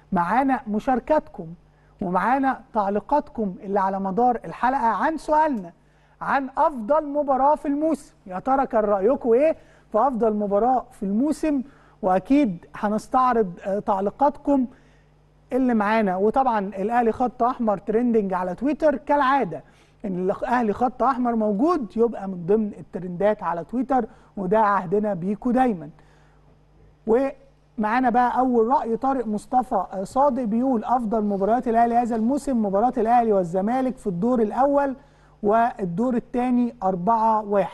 معانا مشاركاتكم ومعانا تعليقاتكم اللي على مدار الحلقه عن سؤالنا عن افضل مباراه في الموسم يا ترى كان رايكم ايه في افضل مباراه في الموسم واكيد هنستعرض آه، تعليقاتكم اللي معانا وطبعا الاهلي خط احمر ترندنج على تويتر كالعاده ان الاهلي خط احمر موجود يبقى من ضمن الترندات على تويتر وده عهدنا بيكو دايما ومعانا بقى اول راي طارق مصطفى صادق بيقول افضل مباريات الاهلي هذا الموسم مباراه الاهلي والزمالك في الدور الاول والدور الثاني 4 1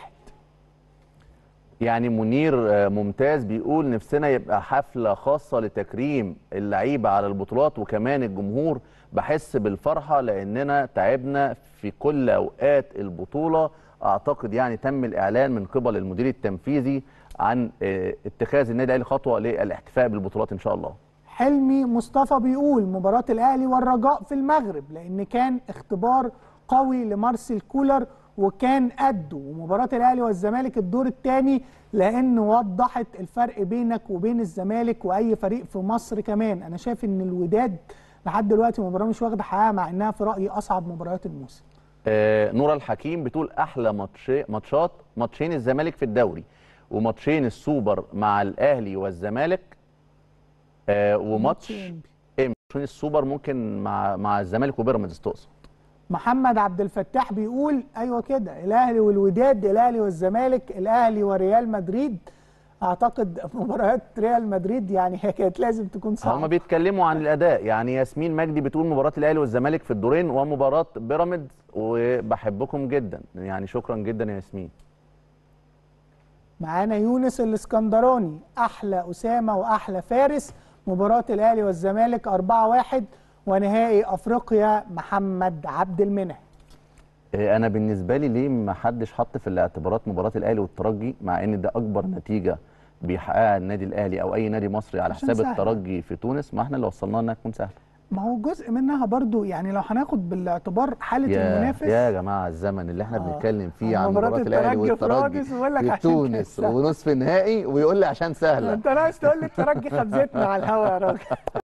يعني منير آه، ممتاز بيقول نفسنا يبقى حفلة خاصة لتكريم اللعيبة على البطولات وكمان الجمهور بحس بالفرحة لأننا تعبنا في كل أوقات البطولة أعتقد يعني تم الإعلان من قبل المدير التنفيذي عن آه، اتخاذ النادي الأهلي خطوة للاحتفاء بالبطولات إن شاء الله حلمي مصطفى بيقول مباراة الأهلي والرجاء في المغرب لأن كان اختبار قوي لمارسيل كولر وكان قده ومباراة الأهلي والزمالك الدور الثاني لأن وضحت الفرق بينك وبين الزمالك وأي فريق في مصر كمان أنا شايف إن الوداد لحد دلوقتي مباراة مش واخدة حقها مع إنها في رأيي أصعب مباريات الموسم آه، نورا الحكيم بتقول احلى ماتش ماتشات ماتشين الزمالك في الدوري وماتشين السوبر مع الاهلي والزمالك آه، وماتش إنبي. ايه ماتشين السوبر ممكن مع مع الزمالك وبيراميدز تقصد محمد عبد الفتاح بيقول ايوه كده الاهلي والوداد الاهلي والزمالك الاهلي وريال مدريد اعتقد مباريات ريال مدريد يعني هي كانت لازم تكون هم صعبه بيتكلموا عن الاداء يعني ياسمين مجدي بتقول مباراه الاهلي والزمالك في الدورين ومباراه بيراميدز وبحبكم جدا يعني شكرا جدا يا ياسمين معانا يونس الاسكندراني احلى اسامه واحلى فارس مباراه الاهلي والزمالك 4-1 ونهائي افريقيا محمد عبد المنعم آه، انا بالنسبه لي ليه ما حدش حط في الاعتبارات مباراه الاهلي والترجي مع ان ده اكبر نتيجه بيحققها النادي الاهلي او اي نادي مصري على عشان حساب سهلة. الترجي في تونس ما احنا اللي وصلنا انها تكون سهله ما هو جزء منها برضو يعني لو هناخد بالاعتبار حاله يا المنافس يا جماعه الزمن اللي احنا آه. بنتكلم فيه عن عن مباراة مباراه الاهلي الترجي في والترجي رادس ويقول لك في عشان تونس كانت سهلة. ونصف نهائي ويقول لي عشان سهله انت ناقص تقول لي الترجي خبزتنا على الهوا يا راجل